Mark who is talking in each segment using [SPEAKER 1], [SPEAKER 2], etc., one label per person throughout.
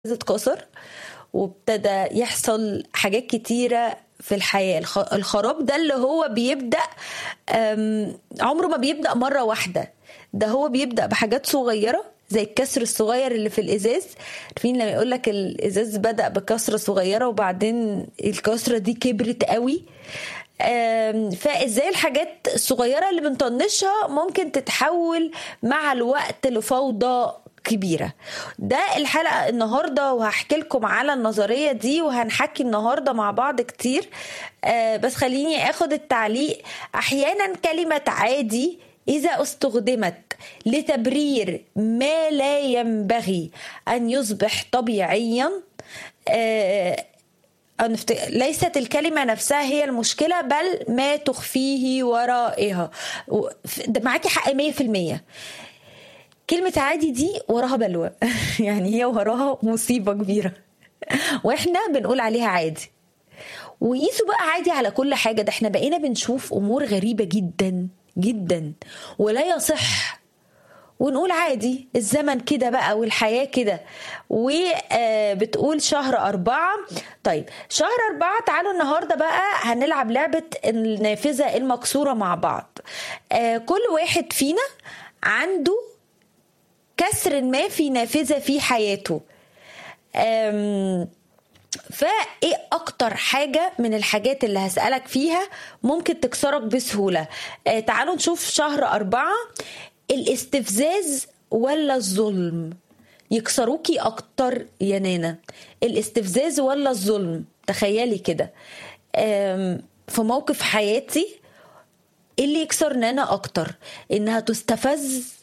[SPEAKER 1] اتكسر وابتدى يحصل حاجات كتيرة في الحياة الخ- الخراب ده اللي هو بيبدأ أم، عمره ما بيبدأ مرة واحدة ده هو بيبدأ بحاجات صغيرة زي الكسر الصغير اللي في الإزاز عارفين لما يقول لك الإزاز بدأ بكسرة صغيرة وبعدين الكسرة دي كبرت قوي أم، فازاي الحاجات الصغيره اللي بنطنشها ممكن تتحول مع الوقت لفوضى كبيره ده الحلقه النهارده وهحكي لكم على النظريه دي وهنحكي النهارده مع بعض كتير آه، بس خليني اخد التعليق احيانا كلمه عادي إذا استخدمت لتبرير ما لا ينبغي أن يصبح طبيعيا آه، أنا فت- ليست الكلمة نفسها هي المشكلة بل ما تخفيه ورائها و- ف- ده معاكي حق 100% كلمة عادي دي وراها بلوى يعني هي وراها مصيبة كبيرة واحنا بنقول عليها عادي وقيسوا بقى عادي على كل حاجة ده احنا بقينا بنشوف أمور غريبة جدا جدا ولا يصح ونقول عادي الزمن كده بقى والحياة كده وبتقول شهر أربعة طيب شهر أربعة تعالوا النهاردة بقى هنلعب لعبة النافذة المكسورة مع بعض آه، كل واحد فينا عنده كسر ما في نافذة في حياته أم، فايه اكتر حاجة من الحاجات اللي هسألك فيها ممكن تكسرك بسهولة آه تعالوا نشوف شهر أربعة الاستفزاز ولا الظلم يكسروكي اكتر يا نانا الاستفزاز ولا الظلم تخيلي كده آم، في موقف حياتي إيه اللي يكسر نانا اكتر انها تستفز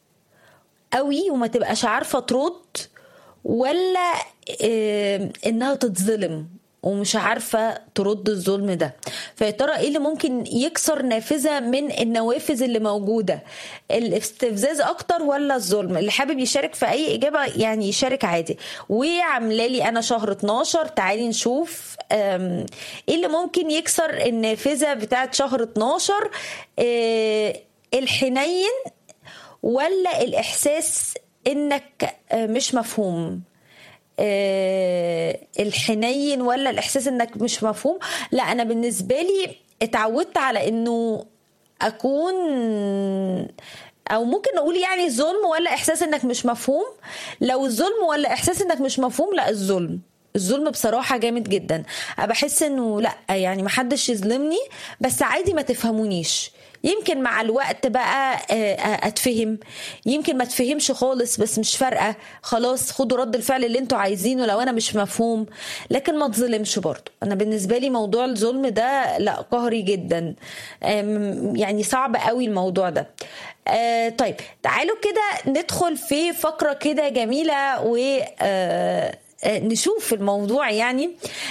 [SPEAKER 1] قوي وما تبقاش عارفه ترد ولا آه، انها تتظلم ومش عارفه ترد الظلم ده فيا ترى ايه اللي ممكن يكسر نافذه من النوافذ اللي موجوده الاستفزاز اكتر ولا الظلم اللي حابب يشارك في اي اجابه يعني يشارك عادي وعامله لي انا شهر 12 تعالي نشوف آم، ايه اللي ممكن يكسر النافذه بتاعت شهر 12 آه، الحنين ولا الاحساس انك آه، مش مفهوم آه، الحنين ولا الاحساس انك مش مفهوم لا انا بالنسبه لي اتعودت على انه اكون او ممكن نقول يعني ظلم ولا احساس انك مش مفهوم لو الظلم ولا احساس انك مش مفهوم لا الظلم الظلم بصراحة جامد جدا أنا بحس انه لا يعني محدش يظلمني بس عادي ما تفهمونيش يمكن مع الوقت بقى آه، آه، اتفهم يمكن ما تفهمش خالص بس مش فارقه خلاص خدوا رد الفعل اللي انتوا عايزينه لو انا مش مفهوم لكن ما تظلمش برضه انا بالنسبه لي موضوع الظلم ده لا قهري جدا آم، يعني صعب قوي الموضوع ده آه، طيب تعالوا كده ندخل في فقره كده جميله و آه، آه، نشوف الموضوع يعني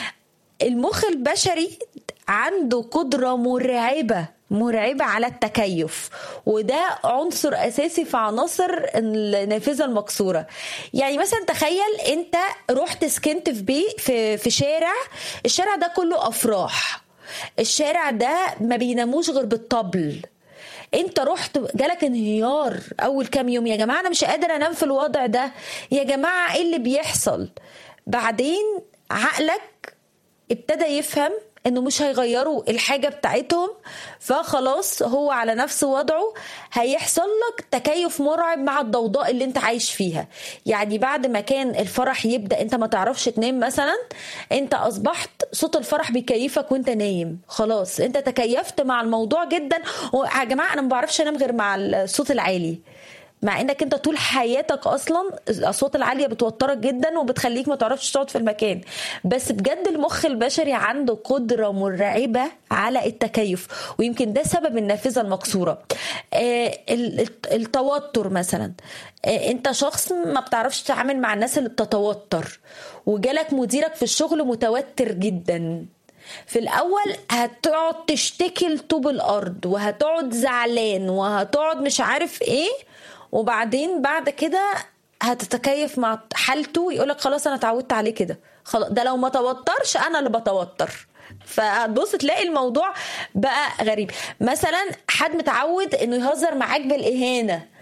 [SPEAKER 1] المخ البشري عنده قدرة مرعبة مرعبة على التكيف وده عنصر أساسي في عناصر النافذة المكسورة يعني مثلا تخيل أنت رحت سكنت في بي في, في شارع الشارع ده كله أفراح الشارع ده ما بيناموش غير بالطبل انت رحت جالك انهيار اول كام يوم يا جماعه انا مش قادر انام في الوضع ده يا جماعه ايه اللي بيحصل بعدين عقلك ابتدى يفهم انه مش هيغيروا الحاجه بتاعتهم فخلاص هو على نفس وضعه هيحصل لك تكيف مرعب مع الضوضاء اللي انت عايش فيها يعني بعد ما كان الفرح يبدا انت ما تعرفش تنام مثلا انت اصبحت صوت الفرح بيكيفك وانت نايم خلاص انت تكيفت مع الموضوع جدا ويا جماعه انا ما بعرفش انام غير مع الصوت العالي مع انك انت طول حياتك اصلا الاصوات العاليه بتوترك جدا وبتخليك ما تعرفش تقعد في المكان بس بجد المخ البشري عنده قدره مرعبه على التكيف ويمكن ده سبب النافذه المكسوره آه ال- الت- التوتر مثلا آه انت شخص ما بتعرفش تتعامل مع الناس اللي بتتوتر وجالك مديرك في الشغل متوتر جدا في الاول هتقعد تشتكي لطوب الارض وهتقعد زعلان وهتقعد مش عارف ايه وبعدين بعد كده هتتكيف مع حالته يقولك خلاص انا اتعودت عليه كده خلاص ده لو ما توترش انا اللي بتوتر فهتبص تلاقي الموضوع بقى غريب مثلا حد متعود انه يهزر معاك بالاهانه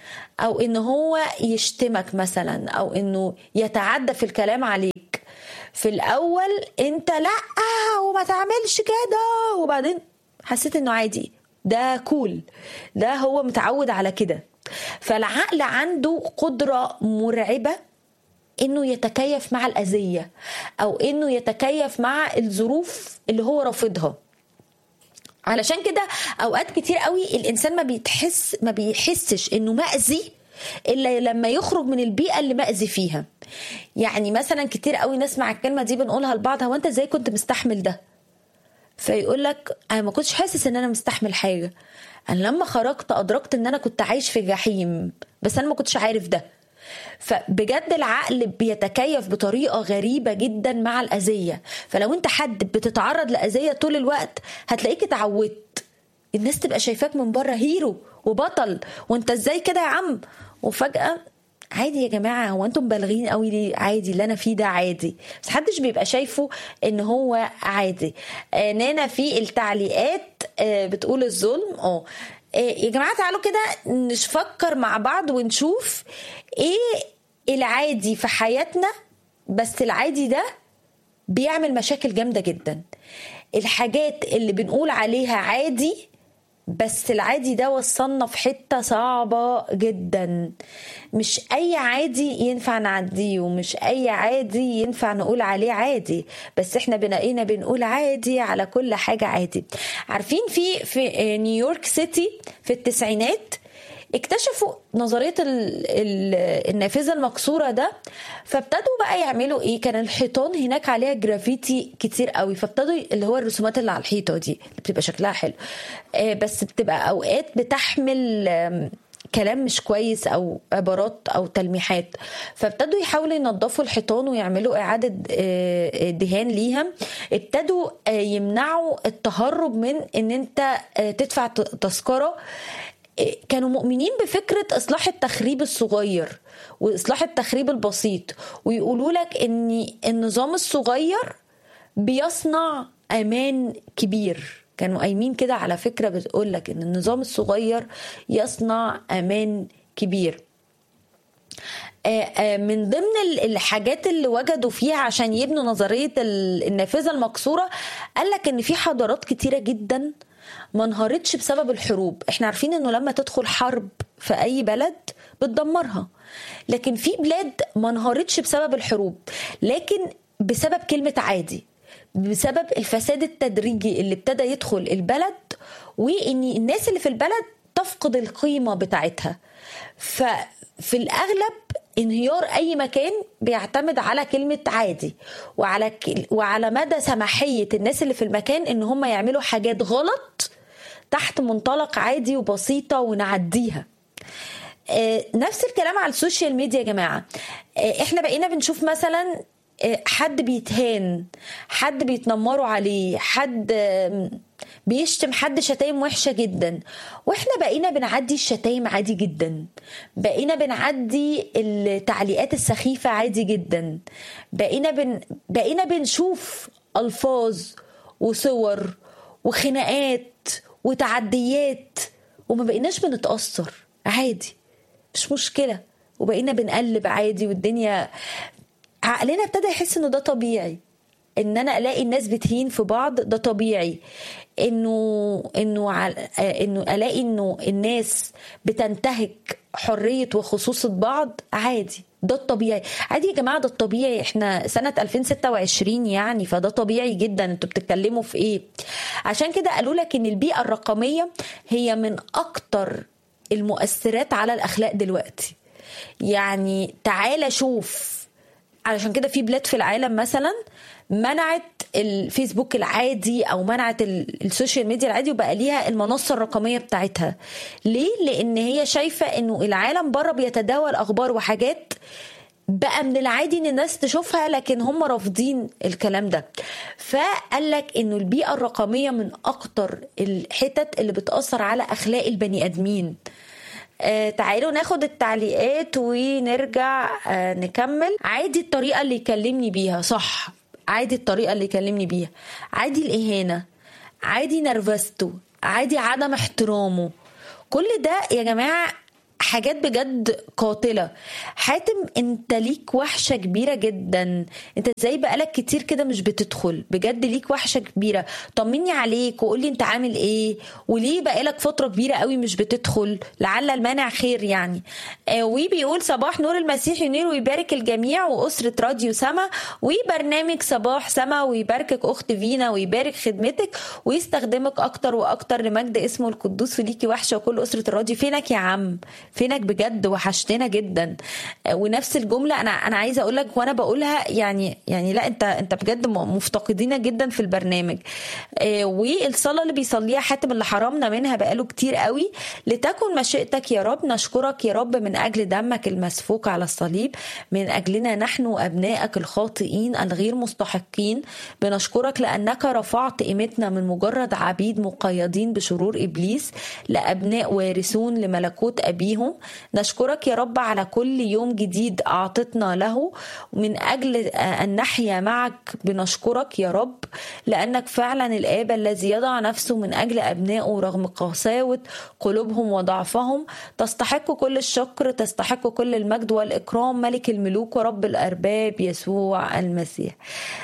[SPEAKER 1] او ان هو يشتمك مثلا او انه يتعدى في الكلام عليك في الاول انت لا وما تعملش كده وبعدين حسيت انه عادي ده كول ده هو متعود على كده فالعقل عنده قدرة مرعبة انه يتكيف مع الاذية او انه يتكيف مع الظروف اللي هو رافضها علشان كده اوقات كتير قوي الانسان ما بيتحس ما بيحسش انه مأذي الا لما يخرج من البيئه اللي مأذي فيها يعني مثلا كتير قوي نسمع الكلمه دي بنقولها لبعض هو انت ازاي كنت مستحمل ده فيقول لك انا ما كنتش حاسس ان انا مستحمل حاجه انا لما خرجت ادركت ان انا كنت عايش في جحيم بس انا ما كنتش عارف ده فبجد العقل بيتكيف بطريقه غريبه جدا مع الاذيه فلو انت حد بتتعرض لاذيه طول الوقت هتلاقيك اتعودت الناس تبقى شايفاك من بره هيرو وبطل وانت ازاي كده يا عم وفجاه عادي يا جماعه هو انتم بالغين قوي ليه عادي اللي انا فيه ده عادي بس محدش بيبقى شايفه ان هو عادي آه نانا في التعليقات آه بتقول الظلم اه يا جماعه تعالوا كده نفكر مع بعض ونشوف ايه العادي في حياتنا بس العادي ده بيعمل مشاكل جامده جدا الحاجات اللي بنقول عليها عادي بس العادي ده وصلنا في حته صعبه جدا مش اي عادي ينفع نعديه ومش اي عادي ينفع نقول عليه عادي بس احنا بنقينا بنقول عادي على كل حاجه عادي عارفين في في نيويورك سيتي في التسعينات اكتشفوا نظريه ال ال النافذه المكسوره ده فابتدوا بقى يعملوا ايه كان الحيطان هناك عليها جرافيتي كتير قوي فابتدوا اللي هو الرسومات اللي على الحيطه دي بتبقى شكلها حلو آه بس بتبقى اوقات بتحمل كلام مش كويس او عبارات او تلميحات فابتدوا يحاولوا ينظفوا الحيطان ويعملوا اعاده دهان ليها ابتدوا يمنعوا التهرب من ان انت تدفع تذكره كانوا مؤمنين بفكرة إصلاح التخريب الصغير وإصلاح التخريب البسيط ويقولوا لك إن النظام الصغير بيصنع أمان كبير كانوا قايمين كده على فكرة بتقول لك إن النظام الصغير يصنع أمان كبير من ضمن الحاجات اللي وجدوا فيها عشان يبنوا نظرية النافذة المكسورة قال لك إن في حضارات كتيرة جداً ما انهارتش بسبب الحروب احنا عارفين انه لما تدخل حرب في اي بلد بتدمرها لكن في بلاد ما انهارتش بسبب الحروب لكن بسبب كلمة عادي بسبب الفساد التدريجي اللي ابتدى يدخل البلد وان الناس اللي في البلد تفقد القيمة بتاعتها ففي الاغلب انهيار اي مكان بيعتمد على كلمه عادي وعلى وعلى مدى سماحيه الناس اللي في المكان ان هم يعملوا حاجات غلط تحت منطلق عادي وبسيطه ونعديها نفس الكلام على السوشيال ميديا يا جماعه احنا بقينا بنشوف مثلا حد بيتهان حد بيتنمروا عليه حد بيشتم حد شتايم وحشه جدا واحنا بقينا بنعدي الشتايم عادي جدا بقينا بنعدي التعليقات السخيفه عادي جدا بقينا بن... بقينا بنشوف الفاظ وصور وخناقات وتعديات وما بقيناش بنتاثر عادي مش مشكله وبقينا بنقلب عادي والدنيا عقلنا ابتدى يحس انه ده طبيعي ان انا الاقي الناس بتهين في بعض ده طبيعي انه انه عل... انه الاقي انه الناس بتنتهك حريه وخصوصيه بعض عادي ده الطبيعي عادي يا جماعه ده الطبيعي احنا سنه 2026 يعني فده طبيعي جدا انتوا بتتكلموا في ايه عشان كده قالوا لك ان البيئه الرقميه هي من اكتر المؤثرات على الاخلاق دلوقتي يعني تعالى شوف علشان كده في بلاد في العالم مثلا منعت الفيسبوك العادي او منعت السوشيال ميديا العادي وبقى ليها المنصه الرقميه بتاعتها ليه لان هي شايفه انه العالم بره بيتداول اخبار وحاجات بقى من العادي ان الناس تشوفها لكن هم رافضين الكلام ده فقال لك انه البيئه الرقميه من اكتر الحتت اللي بتاثر على اخلاق البني ادمين آه تعالوا ناخد التعليقات ونرجع آه نكمل عادي الطريقه اللي يكلمني بيها صح عادي الطريقه اللي يكلمني بيها عادي الاهانه عادي نرفزته عادي عدم احترامه كل ده يا جماعه حاجات بجد قاتله حاتم انت ليك وحشه كبيره جدا انت ازاي بقالك كتير كده مش بتدخل بجد ليك وحشه كبيره طمني عليك وقول لي انت عامل ايه وليه بقالك فتره كبيره قوي مش بتدخل لعل المانع خير يعني آه وبيقول صباح نور المسيح ينير ويبارك الجميع واسره راديو سما وبرنامج صباح سما ويباركك اخت فينا ويبارك خدمتك ويستخدمك اكتر واكتر لمجد اسمه القدوس وليكي وحشه وكل اسره الراديو فينك يا عم فينك بجد وحشتنا جدا ونفس الجمله انا انا عايزه اقول لك وانا بقولها يعني يعني لا انت انت بجد مفتقدينا جدا في البرنامج والصلاه اللي بيصليها حاتم اللي حرمنا منها بقاله كتير قوي لتكن مشيئتك يا رب نشكرك يا رب من اجل دمك المسفوك على الصليب من اجلنا نحن ابنائك الخاطئين الغير مستحقين بنشكرك لانك رفعت قيمتنا من مجرد عبيد مقيدين بشرور ابليس لابناء وارثون لملكوت ابيهم نشكرك يا رب على كل يوم جديد اعطتنا له من اجل ان نحيا معك بنشكرك يا رب لانك فعلا الاب الذي يضع نفسه من اجل ابنائه رغم قساوه قلوبهم وضعفهم تستحق كل الشكر تستحق كل المجد والاكرام ملك الملوك ورب الارباب يسوع المسيح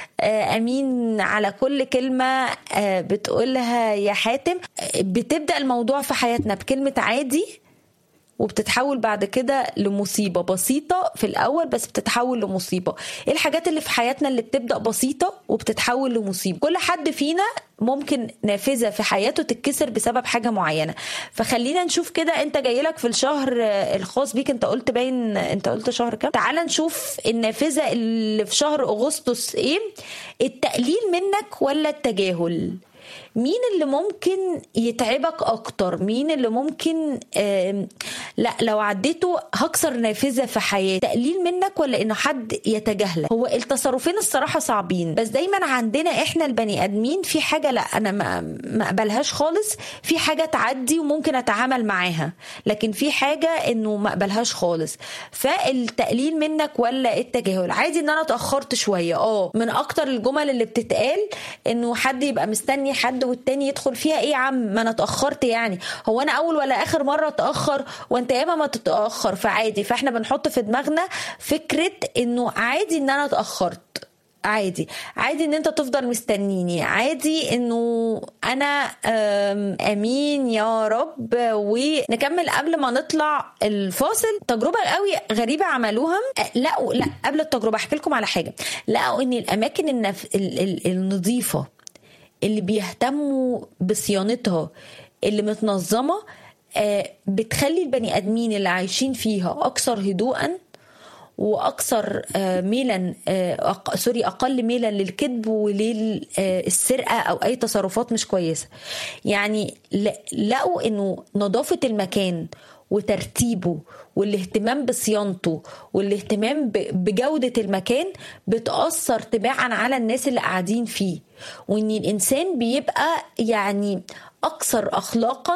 [SPEAKER 1] امين على كل كلمه بتقولها يا حاتم بتبدا الموضوع في حياتنا بكلمه عادي وبتتحول بعد كده لمصيبة بسيطة في الأول بس بتتحول لمصيبة إيه الحاجات اللي في حياتنا اللي بتبدأ بسيطة وبتتحول لمصيبة كل حد فينا ممكن نافذة في حياته تتكسر بسبب حاجة معينة فخلينا نشوف كده انت جاي لك في الشهر الخاص بيك انت قلت باين انت قلت شهر كام تعال نشوف النافذة اللي في شهر أغسطس ايه التقليل منك ولا التجاهل مين اللي ممكن يتعبك اكتر مين اللي ممكن لا لو عديته هكسر نافذه في حياتي تقليل منك ولا انه حد يتجاهلك هو التصرفين الصراحه صعبين بس دايما عندنا احنا البني ادمين في حاجه لا انا ما ما اقبلهاش خالص في حاجه تعدي وممكن اتعامل معاها لكن في حاجه انه ما اقبلهاش خالص فالتقليل منك ولا التجاهل عادي ان انا اتاخرت شويه اه من اكتر الجمل اللي بتتقال انه حد يبقى مستني حد والتاني يدخل فيها ايه يا عم ما انا اتاخرت يعني هو انا اول ولا اخر مره اتاخر وانت ياما ما تتاخر فعادي فاحنا بنحط في دماغنا فكره انه عادي ان انا اتاخرت عادي عادي ان انت تفضل مستنيني عادي انه انا امين يا رب ونكمل قبل ما نطلع الفاصل تجربه قوي غريبه عملوها لقوا لا قبل التجربه احكي لكم على حاجه لقوا ان الاماكن النف... ال... ال... النظيفه اللي بيهتموا بصيانتها اللي متنظمه بتخلي البني ادمين اللي عايشين فيها اكثر هدوءا واكثر ميلا سوري اقل ميلا للكذب وللسرقه او اي تصرفات مش كويسه يعني لقوا انه نظافه المكان وترتيبه والاهتمام بصيانته والاهتمام بجودة المكان بتأثر تباعا على الناس اللي قاعدين فيه وان الانسان بيبقى يعني اكثر اخلاقا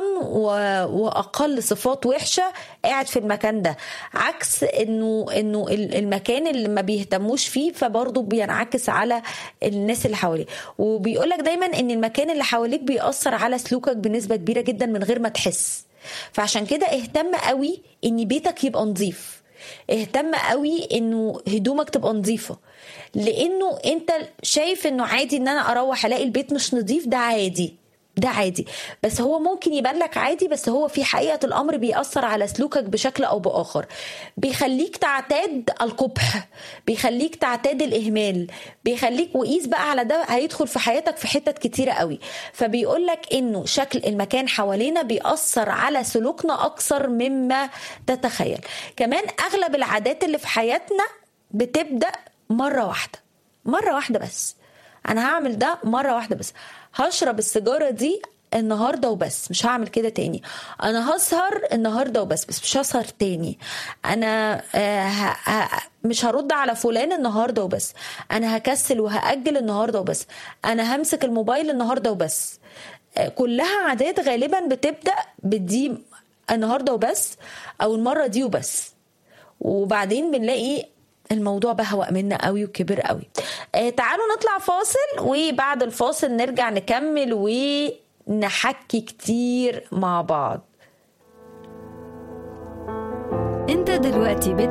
[SPEAKER 1] واقل صفات وحشه قاعد في المكان ده عكس انه انه المكان اللي ما بيهتموش فيه فبرضه بينعكس على الناس اللي حواليه وبيقولك دايما ان المكان اللي حواليك بيأثر على سلوكك بنسبه كبيره جدا من غير ما تحس فعشان كده اهتم قوي ان بيتك يبقى نظيف اهتم قوي انه هدومك تبقى نظيفه لانه انت شايف انه عادي ان انا اروح الاقي البيت مش نظيف ده عادي ده عادي بس هو ممكن يبان لك عادي بس هو في حقيقة الأمر بيأثر على سلوكك بشكل أو بآخر بيخليك تعتاد القبح بيخليك تعتاد الإهمال بيخليك وقيس بقى على ده هيدخل في حياتك في حتت كتيرة قوي فبيقول لك إنه شكل المكان حوالينا بيأثر على سلوكنا أكثر مما تتخيل كمان أغلب العادات اللي في حياتنا بتبدأ مرة واحدة مرة واحدة بس أنا هعمل ده مرة واحدة بس هشرب السيجاره دي النهارده وبس مش هعمل كده تاني انا هسهر النهارده وبس بس مش هسهر تاني انا مش هرد على فلان النهارده وبس انا هكسل وهاجل النهارده وبس انا همسك الموبايل النهارده وبس كلها عادات غالبا بتبدا بدي النهارده وبس او المره دي وبس وبعدين بنلاقي الموضوع بهوأ منا قوي وكبر قوي آه تعالوا نطلع فاصل وبعد الفاصل نرجع نكمل ونحكي كتير مع بعض
[SPEAKER 2] انت دلوقتي بت